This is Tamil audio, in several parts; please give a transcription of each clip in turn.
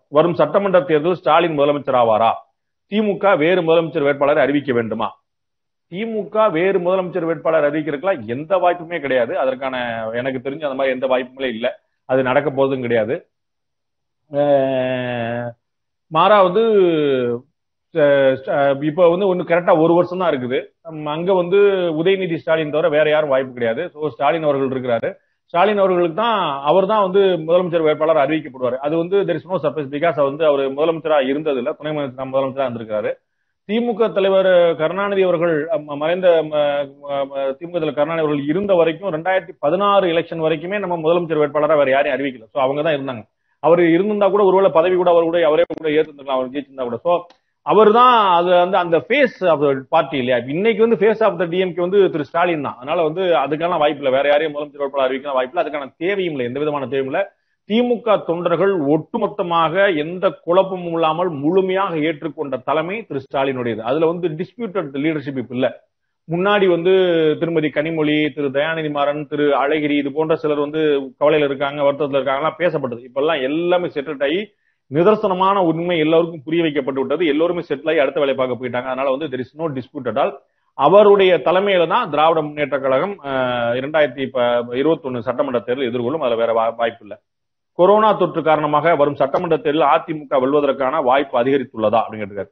வரும் சட்டமன்ற தேர்தல் ஸ்டாலின் முதலமைச்சர் ஆவாரா திமுக வேறு முதலமைச்சர் வேட்பாளரை அறிவிக்க வேண்டுமா திமுக வேறு முதலமைச்சர் வேட்பாளர் அறிவிக்கிறதுக்குலாம் எந்த வாய்ப்புமே கிடையாது அதற்கான எனக்கு தெரிஞ்ச அந்த மாதிரி எந்த வாய்ப்புமே இல்லை அது நடக்க போவதும் கிடையாது அஹ் மாறா வந்து அஹ் இப்ப வந்து ஒண்ணு கரெக்டா ஒரு வருஷம் தான் இருக்குது ஹம் அங்க வந்து உதயநிதி ஸ்டாலின் தவிர வேற யாரும் வாய்ப்பு கிடையாது ஸோ ஸ்டாலின் அவர்கள் இருக்கிறாரு ஸ்டாலின் அவர்களுக்கு தான் அவர் தான் வந்து முதலமைச்சர் வேட்பாளர் அறிவிக்கப்படுவார் அது வந்து there is no surprise because வந்து அவர் முதலமைச்சரா இருந்தது இல்ல துணை முதலமைச்சர் முதலமைச்சரா இருந்திருக்காரு திமுக தலைவர் கருணாநிதி அவர்கள் அம், மறைந்த ம, ம, ம, திமுக தலைவர் கருணாநிதி அவர்கள் இருந்த வரைக்கும் ரெண்டாயிரத்தி பதினாறு எலெக்ஷன் வரைக்குமே நம்ம முதலமைச்சர் வேட்பாளரா வேற யாரையும் அறிவிக்கல சோ அவங்க தான் இருந்தாங்க அவர் இருந்திருந்தா கூட ஒருவேளை பதவி கூட அவர் கூட அவரே கூட ஏத்துருக்கலாம் அவர் ஜெயிச்சிருந்தா கூட சோ அவர் தான் அது வந்து அந்த ஃபேஸ் ஆஃப் த பார்ட்டி இல்லையா இப்ப இன்னைக்கு வந்து ஃபேஸ் ஆஃப் த டிஎம்கே வந்து திரு ஸ்டாலின் தான் அதனால வந்து அதுக்கான வாய்ப்பு இல்லை வேற யாரையும் முதலமைச்சர் வேட்பாளர் அறிவிக்கலாம் வாய்ப்பு இல்லை அதுக்கான தேவையும் இல்லை எந்த விதமான தேவையும் இல்லை திமுக தொண்டர்கள் ஒட்டுமொத்தமாக எந்த குழப்பமும் இல்லாமல் முழுமையாக ஏற்றுக்கொண்ட தலைமை திரு ஸ்டாலினுடையது அதுல வந்து டிஸ்பியூட்டட் லீடர்ஷிப் இப்ப இல்ல முன்னாடி வந்து திருமதி கனிமொழி திரு தயாநிதி மாறன் திரு அழகிரி இது போன்ற சிலர் வந்து கவலையில இருக்காங்க வருத்தத்துல இருக்காங்கலாம் பேசப்பட்டது இப்ப எல்லாம் எல்லாமே செட்டில் ஆகி நிதர்சனமான உண்மை எல்லாருக்கும் புரிய வைக்கப்பட்டு விட்டது எல்லோருமே செட்டில் ஆகி அடுத்த வேலை பார்க்க போயிட்டாங்க அதனால வந்து there is no dispute all அவருடைய தலைமையில தான் திராவிட முன்னேற்ற கழகம் அஹ், இரண்டாயிரத்தி இருபத்தி ஒன்னு சட்டமன்ற தேர்தல் எதிர்கொள்ளும் அதுல வேற வா- வாய்ப்பு இல்லை கொரோனா தொற்று காரணமாக வரும் சட்டமன்ற தேர்தலில் அதிமுக வெல்வதற்கான வாய்ப்பு அதிகரித்துள்ளதா அப்படின்னு கேட்டிருக்காரு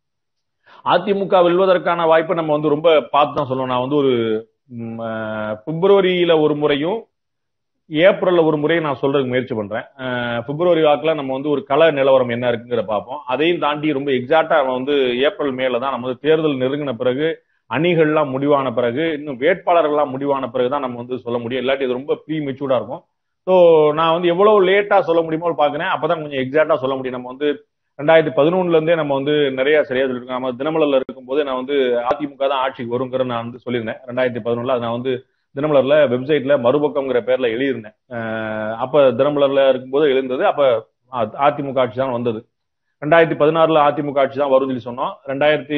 அதிமுக வெல்வதற்கான வாய்ப்பை நம்ம வந்து ரொம்ப பார்த்து தான் சொல்லணும் நான் வந்து ஒரு ம், அஹ், பிப்ரவரியில ஒரு முறையும் ஏப்ரல்ல ஒரு முறையும் நான் சொல்றதுக்கு முயற்சி பண்றேன் அஹ், பிப்ரவரி வாக்குல நம்ம வந்து ஒரு கள நிலவரம் என்ன இருக்குங்கிற பார்ப்போம் அதையும் தாண்டி ரொம்ப எக்ஸாக்டா நம்ம வந்து ஏப்ரல் மேல தான் நம்ம வந்து தேர்தல் நெருங்கின பிறகு அணிகள்லாம் முடிவான பிறகு இன்னும் வேட்பாளர்கள்லாம் முடிவான பிறகு தான் நம்ம வந்து சொல்ல முடியும் இல்லாட்டி இது ரொம்ப ப்ரீ மெச்சூர்டா இருக்கும் ஸோ நான் வந்து எவ்வளவு லேட்டா சொல்ல முடியுமோ பாக்குறேன் அப்பதான் கொஞ்சம் எக்ஸாக்டா சொல்ல முடியும் நம்ம வந்து ரெண்டாயிரத்தி பதினொன்னுல இருந்தே நம்ம வந்து நிறைய சரியா சொல்லியிருக்கோம் நம்ம தினமலர்ல இருக்கும்போது நான் வந்து அதிமுக தான் ஆட்சிக்கு வருங்கிற நான் வந்து சொல்லியிருந்தேன் ரெண்டாயிரத்தி பதினொன்னுல நான் வந்து தினமலர்ல வெப்சைட்ல மறுபக்கம்ங்கிற பேர்ல எழுதியிருந்தேன் அஹ் அப்ப தினமலர்ல இருக்கும்போது எழுந்தது அப்ப அ- அதிமுக ஆட்சி தான் வந்தது ரெண்டாயிரத்தி பதினாறுல அதிமுக ஆட்சி தான் வரும்னு சொல்லி சொன்னோம் ரெண்டாயிரத்தி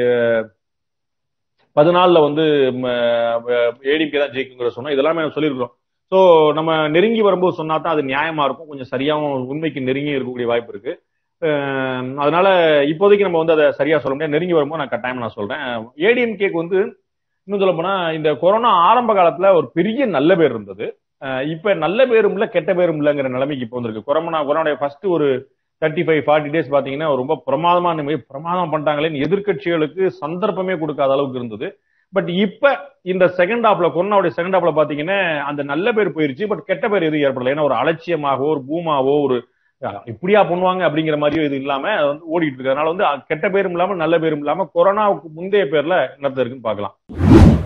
பதினாலுல வந்து ஏடிபி தான் ஜெயிக்குங்கிற சொன்னோம் இதெல்லாமே நம்ம சொல்லியிருக்கிறோம் ஸோ நம்ம நெருங்கி வரும்போது சொன்னா தான் அது நியாயமா இருக்கும் கொஞ்சம் சரியாகவும் உண்மைக்கு நெருங்கி இருக்கக்கூடிய வாய்ப்பு இருக்கு அஹ் அதனால இப்போதைக்கு நம்ம வந்து அதை சரியா சொல்ல முடியாது நெருங்கி வரும்போது நான் கட்டாயம் நான் சொல்றேன் ஏடிஎம்கேக்கு வந்து இன்னும் சொல்ல போனா இந்த கொரோனா ஆரம்ப காலத்துல ஒரு பெரிய நல்ல பேர் இருந்தது அஹ் இப்ப நல்ல பேரும் இல்ல கெட்ட பேரும் இல்லைங்கிற நிலைமைக்கு இப்போ வந்திருக்கு கொரோனா கொரோனா ஃபர்ஸ்ட் ஒரு தேர்ட்டி ஃபைவ் ஃபார்ட்டி டேஸ் பாத்தீங்கன்னா ரொம்ப பிரமாதமான நிலைமை, பிரமாதம் பண்ணிட்டாங்களேன்னு எதிர்க்கட்சிகளுக்கு சந்தர்ப்பமே கொடுக்காத அளவுக்கு இருந்தது பட் இப்ப இந்த செகண்ட் ஹாப்ல கொரோனாவுடைய செகண்ட் ஹாப்ல பாத்தீங்கன்னா அந்த நல்ல பேர் போயிருச்சு பட் கெட்ட பேர் எதுவும் ஏற்படல ஏன்னா ஒரு அலட்சியமாகவோ ஒரு பூமாவோ ஒரு அஹ், இப்படியா பண்ணுவாங்க அப்படிங்கிற மாதிரியோ இது இல்லாம அது வந்து ஓடிட்டு இருக்கு அதனால வந்து அஹ், கெட்ட பேரும் இல்லாம நல்ல பேரும் இல்லாம கொரோனாவுக்கு முந்தைய பேர்ல என்னத்த இருக்குன்னு பார்க்கலாம்